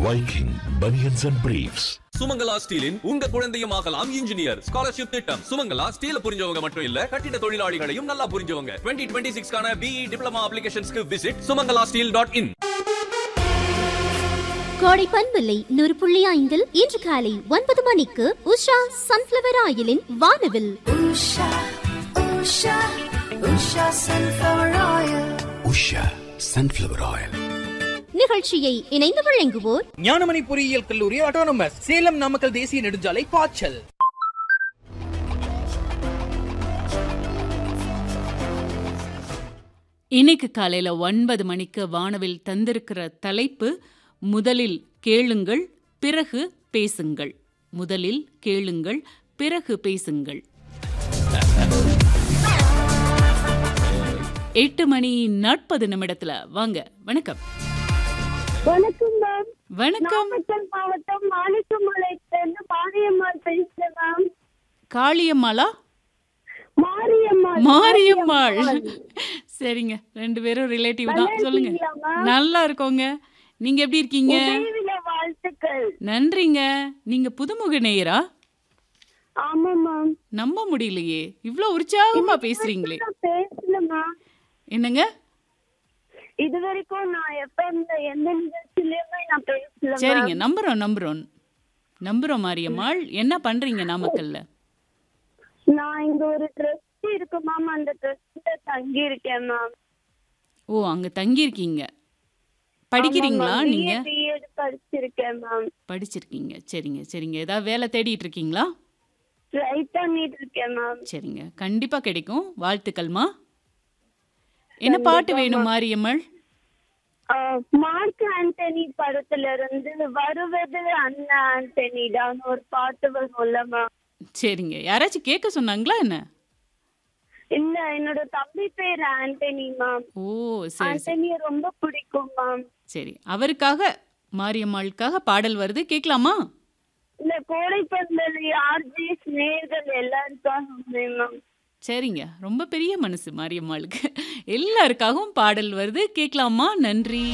Viking Bunions and Briefs. Sumangala ஸ்டீலின் உங்க குழந்தையும் ஆகலாம் இன்ஜினியர் ஸ்காலர்ஷிப் திட்டம் சுமங்கலா ஸ்டீல புரிஞ்சவங்க மட்டும் இல்ல கட்டிட தொழிலாளிகளையும் நல்லா புரிஞ்சவங்க டுவெண்ட்டி டுவெண்ட்டி சிக்ஸ்க்கான பிஇ டிப்ளமா அப்ளிகேஷன்ஸ்க்கு visit Sumangala steel dot in கோடை பண்பில்லை நூறு புள்ளி ஐந்தில் இன்று காலை ஒன்பது மணிக்கு உஷா சன்ஃபிளவர் ஆயிலின் வானவில் Usha, Usha, Usha sunflower oil. Usha sunflower oil நிகழ்ச்சியை இணைந்து வழங்குவோர் ஞானமணி பொறியியல் கல்லூரி ஆட்டோனமஸ் சேலம் நாமக்கல் தேசிய நெடுஞ்சாலை பாய்ச்சல் இன்னைக்கு காலையில ஒன்பது மணிக்கு வானவில் தந்திருக்கிற தலைப்பு முதலில் கேளுங்கள் பிறகு பேசுங்கள் முதலில் கேளுங்கள் பிறகு பேசுங்கள் எட்டு மணி நாற்பது நிமிடத்துல வாங்க வணக்கம் வணக்கம் மேம் வணக்கம் நாமக்கல் மாவட்டம் மாணிக்கமலையிலிருந்து மாரியம்மாள் பேசுறேன் மேம் காளியம்மாளா மாரியம்மாள் மாரியம்மாள் சரிங்க ரெண்டு பேரும் ரிலேட்டிவ் தான் நல்லா சொல்லுங்க இருக்கீங்களா, ma'am? நல்லா இருக்கோங்க நீங்க எப்படி இருக்கீங்க உதவியில வாழ்த்துக்கள் நன்றிங்க நீங்க புதுமுக நேயரா ஆமா மேம் நம்ப முடியலையே இவ்ளோ உற்சாகமா பேசுறீங்களே நான் பேசல மேம் என்னங்க இது வரைக்கும் நான் எஃப்எம் எந்த நிகழ்ச்சியிலயுமே நான் பேசல சரிங்க மேம் நம்புறோம் நம்புறோம் நம்புறோம் மாரியம்மாள் என்ன பண்றீங்க நாமக்கல்ல நான் இங்க ஒரு ட்ரஸ்ட் இருக்கு மேம் அந்த ட்ரஸ்ட்ல தங்கி இருக்கேன் மேம் ஓ அங்க தங்கி இருக்கீங்க படிக்கிறீங்களா நீங்க பிஎட் படிச்சிருக்கேன் மேம் படிச்சிருக்கீங்க சரிங்க சரிங்க ஏதாவது வேலை தேடிட்டு இருக்கீங்களா ட்ரை பண்ணிட்டு இருக்கேன் மேம் சரிங்க கண்டிப்பா கிடைக்கும் வாழ்த்துக்கள்மா என்ன பாட்டு வேணும் மாரியம்மாள் மார்க் ஆண்டனி படத்துல இருந்து வருவது அண்ணா ஆண்டனிடான்னு ஒரு பாட்டு வரும்ல மேம் சரிங்க யாராச்சும் கேட்க சொன்னாங்களா என்ன இல்ல என்னோட தம்பி பேர் ஆண்டனி மேம் ஓ சரி சரி ஆண்டனிய ரொம்ப பிடிக்கும் மேம் சரி அவருக்காக மாரியம்மாளுக்காக பாடல் வருது கேட்கலாமா இந்த கோடை பந்தல் ஆர்ஜி நேர்கள் எல்லாருக்காகவுமே மேம் சரிங்க ரொம்ப பெரிய மனசு மாரியம்மாளுக்கு எல்லாருக்காகவும் பாடல் வருது கேட்கலாமா நன்றி